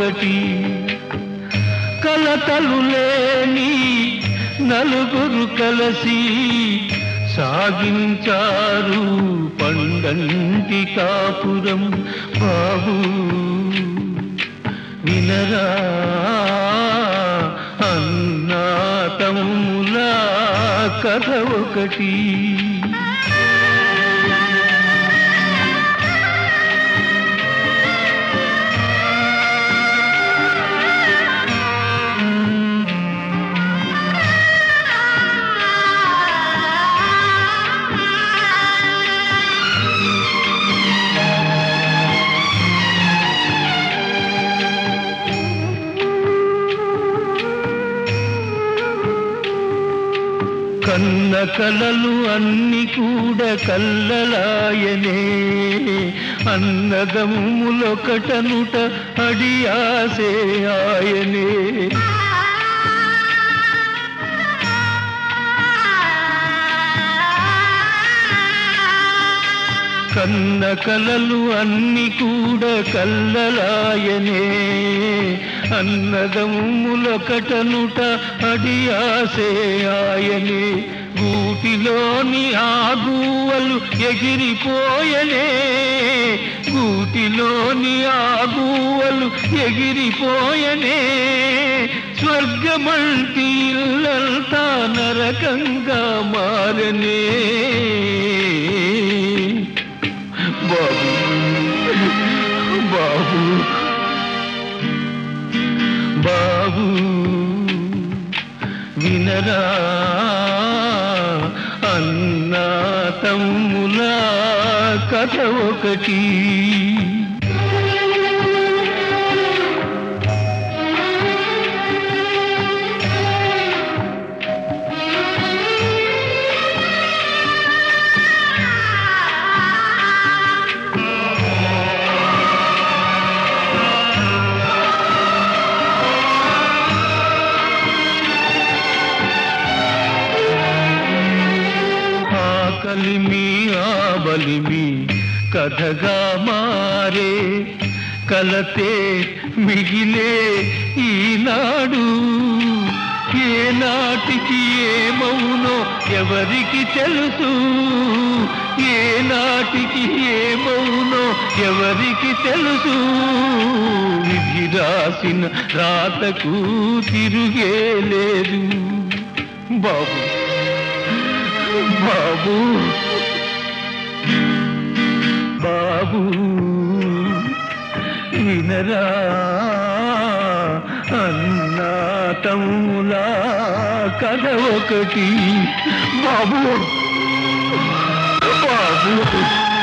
ఒకటి కలతలు లేని నలుగురు కలసి సాగించారు పండంటి కాపురం బాబు వినరా అన్నా తమ్ములా కథ ఒకటి కన్న కలలు అన్ని కూడా కల్లలాయనే అన్నదమ్ములొకటనుట అడియాసే ఆయనే కన్న కలలు అన్ని కూడా కల్లలాయనే అన్నదమ్ములొకటనుట అడియాసే ఆయనే గూటిలోని ఆగువలు ఎగిరిపోయనే గూటిలోని ఆగువలు ఎగిరిపోయనే స్వర్గమంటి ఇల్లంతా నరకంగా మారనే బాబు బాబు బాబు వినరా అన్నా తమ్ములా కథ ఒకటి ఆకలిమి ఆబలిమి కథగా మారే కలతే మిగిలే ఈనాడు ఏ నాటికి ఏమవునో ఎవరికి తెలుసు ఏ నాటికి ఏమవునో ఎవరికి తెలుసు విధి రాసిన రాతకు తిరుగే లేదు బాబు బాబు బాబు వినరా అన్నా తమ్ములా కథ ఒకటి బాబు బాబు